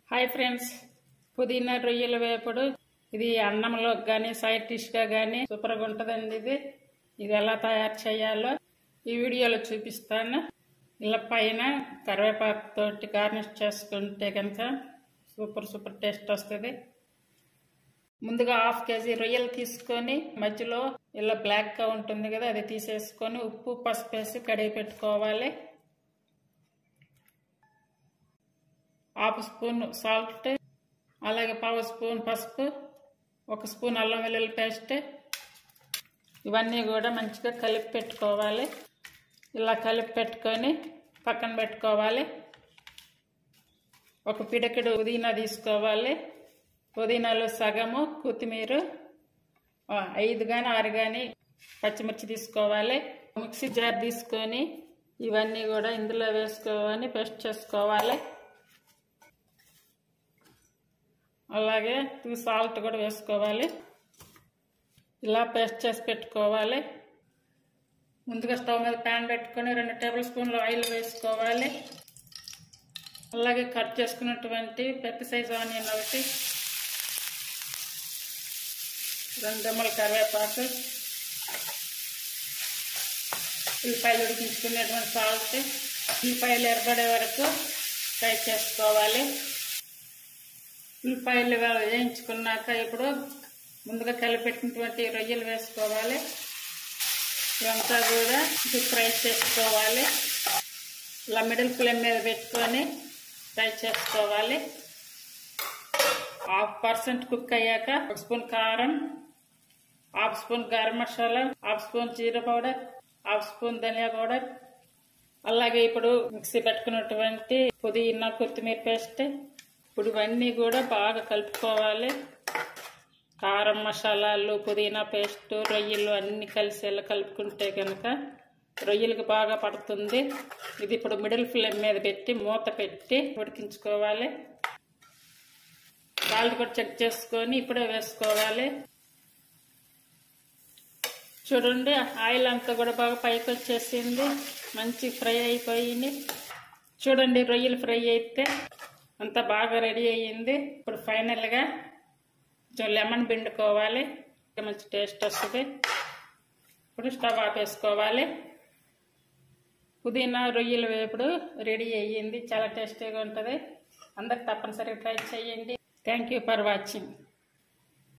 hi friends పుదీనా రొయ్యల వేపుడు ఇది అన్నంలో కానీ సైడ్ డిష్గా కానీ సూపర్గా ఉంటుందండి ఇది ఇది ఎలా తయారు చేయాలో ఈ వీడియోలో చూపిస్తాను ఇలా పైన కరివేపాకు తోటి గార్నిష్ చేసుకుంటే కనుక సూపర్ సూపర్ టేస్ట్ వస్తుంది ముందుగా హాఫ్ కేజీ రొయ్యలు తీసుకొని మధ్యలో ఇలా బ్లాక్గా ఉంటుంది కదా అది తీసేసుకొని ఉప్పు పసుపు వేసి కడిగి పెట్టుకోవాలి హాఫ్ స్పూన్ సాల్ట్ అలాగే పావు స్పూన్ పసుపు ఒక స్పూన్ అల్లం వెల్లుల్లి పేస్ట్ ఇవన్నీ కూడా మంచిగా కలిపి పెట్టుకోవాలి ఇలా కలిపి పెట్టుకొని పక్కన పెట్టుకోవాలి ఒక పిడకెడు పుదీనా తీసుకోవాలి పుదీనాలో సగము కొత్తిమీర ఐదు కానీ ఆరు కానీ పచ్చిమిర్చి తీసుకోవాలి మిక్సీ జార్ తీసుకొని ఇవన్నీ కూడా ఇందులో వేసుకోవాలి పేస్ట్ చేసుకోవాలి అలాగే సాల్ట్ కూడా వేసుకోవాలి ఇలా పేస్ట్ చేసి పెట్టుకోవాలి ముందుగా స్టవ్ మీద ప్యాన్ పెట్టుకొని రెండు టేబుల్ స్పూన్లు ఆయిల్ వేసుకోవాలి అలాగే కట్ చేసుకున్నటువంటి పెద్ద సైజు ఆనియన్ ఒకటి రెండు రెమ్మల కరివేపాకు ఉల్లిపాయలు ఉడికించుకునేటువంటి సాల్ట్ ఉల్లిపాయలు ఎరబడే వరకు ఫ్రై చేసుకోవాలి ఉల్లిపాయలు వేయించుకున్నాక ఇప్పుడు ముందుగా కలిపెట్టినటువంటి రొయ్యలు వేసుకోవాలి ఇవంతా కూడా ఫ్రై చేసుకోవాలి ఇలా మిడిల్ ఫ్లేమ్ మీద పెట్టుకొని ఫ్రై చేసుకోవాలి హాఫ్ పర్సెంట్ కుక్ అయ్యాక ఒక స్పూన్ కారం half spoon garam masala half spoon jeera powder half spoon dhania powder అలాగే ఇప్పుడు మిక్సీ పెట్టుకున్నటువంటి పుదీనా కొత్తిమీర పేస్ట్ ఇప్పుడు ఇవన్నీ కూడా బాగా కలుపుకోవాలి కారం మసాలాలు పుదీనా పేస్ట్ రొయ్యలు అన్నీ కలిసేలా కలుపుకుంటే కనుక రొయ్యలకు బాగా పడుతుంది ఇది ఇప్పుడు మిడిల్ ఫ్లేమ్ మీద పెట్టి మూత పెట్టి ఉడికించుకోవాలి సాల్ట్ కూడా చెక్ చేసుకొని ఇప్పుడే వేసుకోవాలి చూడండి ఆయిల్ అంతా కూడా బాగా పైకి వచ్చేసింది మంచి ఫ్రై అయిపోయింది చూడండి రొయ్యలు ఫ్రై అయితే అంతా బాగా రెడీ అయ్యింది ఇప్పుడు ఫైనల్గా కొంచెం లెమన్ పిండుకోవాలి మంచి టేస్ట్ వస్తుంది ఇప్పుడు స్టవ్ ఆపేసుకోవాలి పుదీనా రొయ్యల వేపుడు రెడీ అయ్యింది చాలా టేస్టీగా ఉంటుంది అందరికి తప్పనిసరిగా ట్రై చేయండి థ్యాంక్ యూ ఫర్ వాచింగ్